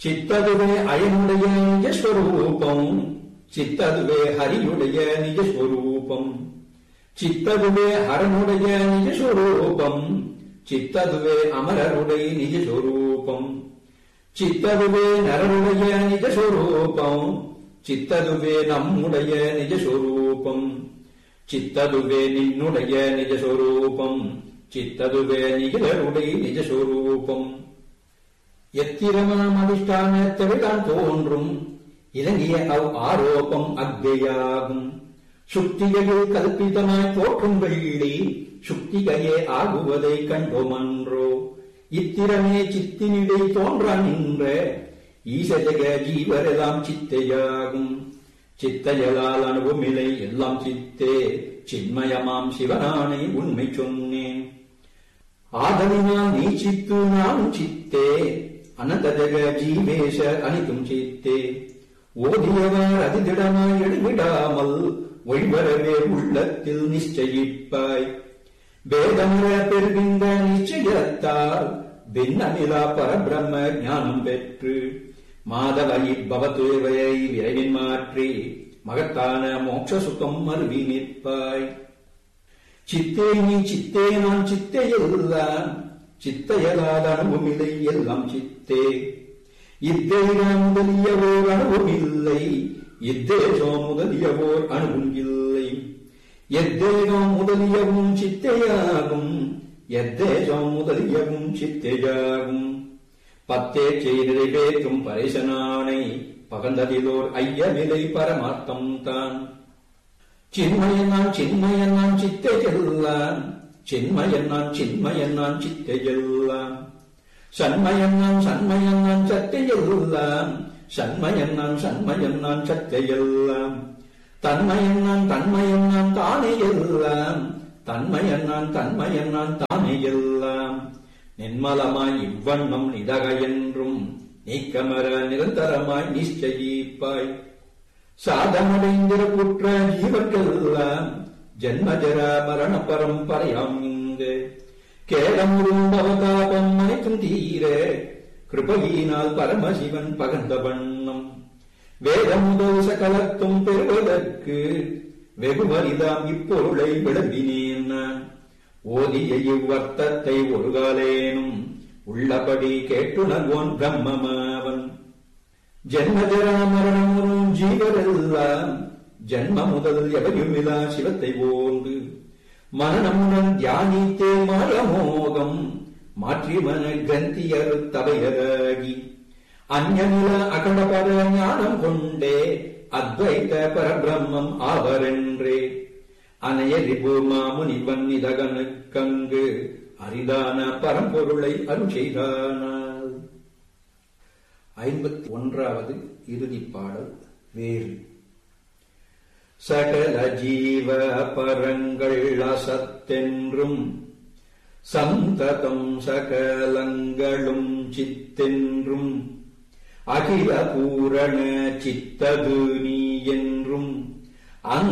சித்ததுவே அயனுடைய நிஜஸ்வரூபம் சித்ததுவே ஹரியுடைய நிஜஸ்வரூபம் சித்ததுவே ஹரனுடைய நிஜஸ்வரூபம் சித்ததுவே அமரருடைய நிஜஸ்வரூபம் சித்ததுவே நரருடைய நிஜஸ்வரூபம் சித்ததுவே நம்முடைய நிஜஸ்வரூபம் சித்ததுவே நின்னுடைய நிஜஸ்வரூபம் சித்ததுவே நிகழருடைய நிஜஸ்வரூபம் எத்திரமாம் அதிஷ்டானத்தவிதான் தோன்றும் இலங்கிய அவ் ஆரோபம் அக்ஞையாகும் சுக்திகையில் கல்பிதமாய் தோற்றும் வெள்ளி சுக்திகையே ஆகுவதை கண்டோமன்றோ இத்திரமே சித்தினிடை தோன்ற நின்ற ஈசஜக ஜீவரெல்லாம் சித்தையாகும் சித்தையலால் அனுபவமில்லை எல்லாம் சித்தே சின்மயமாம் சிவனானை உண்மை சொன்னேன் ஆதலினால் நீ சித்து நான் சித்தே அனந்த ஜக ஜீவேஷ அனைத்தும் சித்தே ஓதியவர் அதிதிடமாய் எழுவிடாமல் ஒய்வரவே உள்ளத்தில் நிச்சயிப்பாய் வேதமுற பெறுகின்ற நிச்சயத்தால் பின்னமிலா பரபிரம்ம ஞானம் பெற்று மாதவை பவதேவையை விரைவின் மாற்றி மகத்தான மோட்ச சுகம் மருவி நிற்பாய் சித்தே நீ சித்தே நான் சித்தே எல்லாம் சித்தையலாத அனுபவமில்லை எல்லாம் சித்தே இத்தேகம் முதலியவோர் அனுபவமில்லை இத்தேஜம் முதலியவோர் அனுபவம் இல்லை எத்தேகம் முதலியவும் சித்தையாகும் எத்தேஜம் முதலியவும் சித்தையாகும் பத்தே செய்திரைவேற்றும் பரேசனானை பகந்ததிலோர் ஐயமிலை பரமார்த்தம் தான் சின்மயன் நான் சின்மயன் நான் சித்தையெல்லாம் சின்மயன் நான் சின்மயன் நான் சித்தையெல்லாம் சண்மயன் நான் சண்மயன் நான் சத்தையெல்லாம் சண்மயன் நான் சண்மயன் நான் சத்தையெல்லாம் தன்மயன் நான் தன்மயன் நான் தானே எல்லாம் தன்மயன் நான் தன்மயன் நான் தானே எல்லாம் நின்மலமாய் இவ்வண்ணம் நிதக என்றும் நீக்கமர நிரந்தரமாய் நிச்சயிப்பாய் சாதமடைந்திர குற்ற ஜீவர்களெல்லாம் ஜன்மஜர மரண பரம்பரையாம் இங்கு கேடமுறும் பவதாபம் அனைத்தும் தீர கிருபையினால் பரமசிவன் பகந்த வண்ணம் வேதம் முதல் சகலத்தும் பெறுவதற்கு வெகுமரிதாம் இப்பொருளை விளம்பினேன் நான் ஓதிய இவ்வர்த்தத்தை ஒரு காலேனும் உள்ளபடி கேட்டுணர்வோன் பிரம்மமாவன் ஜென்மஜரா மரணமுறும் ஜீவரெல்லாம் ஜன்ம முதல் எவையுமிலா சிவத்தை ஓந்து மரணமுடன் தியானித்தே மாயமோகம் மாற்றி மன கிரந்தியரு தவையராகி அந்நில அகண்டபர ஞானம் கொண்டே அத்வைத பரபிரம்மம் ஆவரென்றே அனையரிபு மாமுனிவன் இதகனுக்கங்கு அரிதான பரம்பொருளை அருள் செய்தானால் ஐம்பத்தி ஒன்றாவது இறுதிப் பாடல் வேறு சகல ஜீவ பரங்கள் அசத்தென்றும் சந்ததம் சகலங்களும் சித்தென்றும் அகில பூரண சித்தது நீ என்றும்